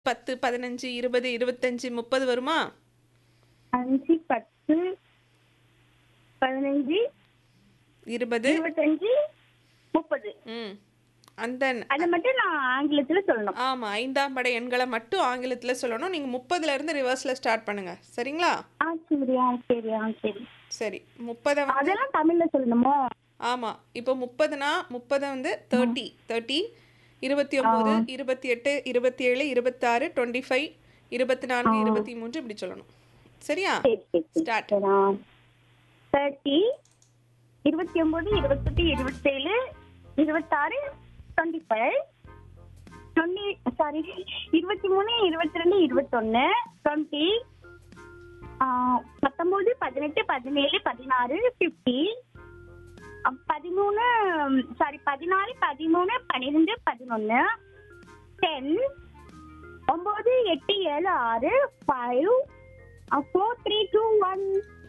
பத்து பதினஞ்சு இருபது இருபத்தஞ்சு முப்பது வருமா அஞ்சு பத்து பதினஞ்சு இருபது இருபத்தஞ்சு முப்பது ம் அந்த அதை மட்டும் நான் ஆங்கிலத்துல சொல்லணும் ஆமா ஐந்தாம் படை எண்களை மட்டும் ஆங்கிலத்துல சொல்லணும் நீங்க முப்பதுல இருந்து ரிவர்ஸ்ல ஸ்டார்ட் பண்ணுங்க சரிங்களா ஆ சரி ஆ சரி ஆ சரி சரி முப்பதை வந்து அதெல்லாம் தமிழ்ல சொல்லணுமோ ஆமா இப்போ முப்பதுனா முப்பதை வந்து தேர்ட்டி தேர்ட்டி இருபத்தி ஒம்பது இருபத்தி எட்டு இருபத்தி ஏழு இருபத்தாறு டுவெண்ட்டி ஃபைவ் இருபத்தி நான்கு இருபத்தி மூன்று இப்படி சொல்லணும் சரியா சரி சரி சரி ஸ்டார்ட் தேர்ட்டி இருபத்தி ஒன்பது இருபத்தெட்டு இருபத்தேழு இருபத்தாறு டுவெண்ட்டி ஃபைவ் டுவெண்ட்டி சாரி இருபத்தி மூணு இருபத்தி ரெண்டு இருபத்தொன்னு டுவெண்ட்டி பத்தொன்பது பதினெட்டு பதினேழு பதினாறு ஃபிஃப்டி பதிமூணு சாரி பதினாலு பதிமூணு பன்னிரெண்டு பதினொன்று டென் ஒம்பது எட்டு ஏழு ஆறு five four three two one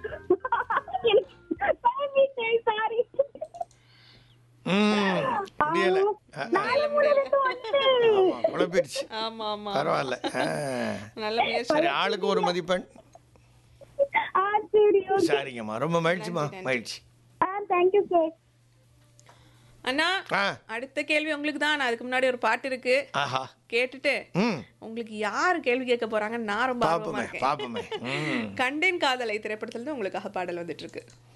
sorry ம் முடியல ஆ, நாலு மூணு ரெண்டு ஒன்று ஆமா, குழப்பிடுச்சு ஆமா ஆமா பரவாயில்ல ஆ. நல்ல முயற்சி சரி ஆளுக்கு ஒரு மதிப்பெண் ஆ சரி ஓகே சரிங்கம்மா ரொம்ப மகிழ்ச்சிமா மகிழ்ச்சி ஆ தேங்க்யூ சார் அண்ணா ஆ அடுத்த கேள்வி உங்களுக்கு தான் நான் அதுக்கு முன்னாடி ஒரு பாட்டு இருக்கு ஆஹா கேட்டுட்டு ம் உங்களுக்கு யார் கேள்வி கேட்க போறாங்கன்னு நான் ரொம்ப ஆர்வமா பாப்போமே இருக்கேன் பாப்போமே ம் கண்டேன் காதலை திரைப்படத்துல இருந்து உங்களுக்காக பாடல் வந்துட்டு இருக்கு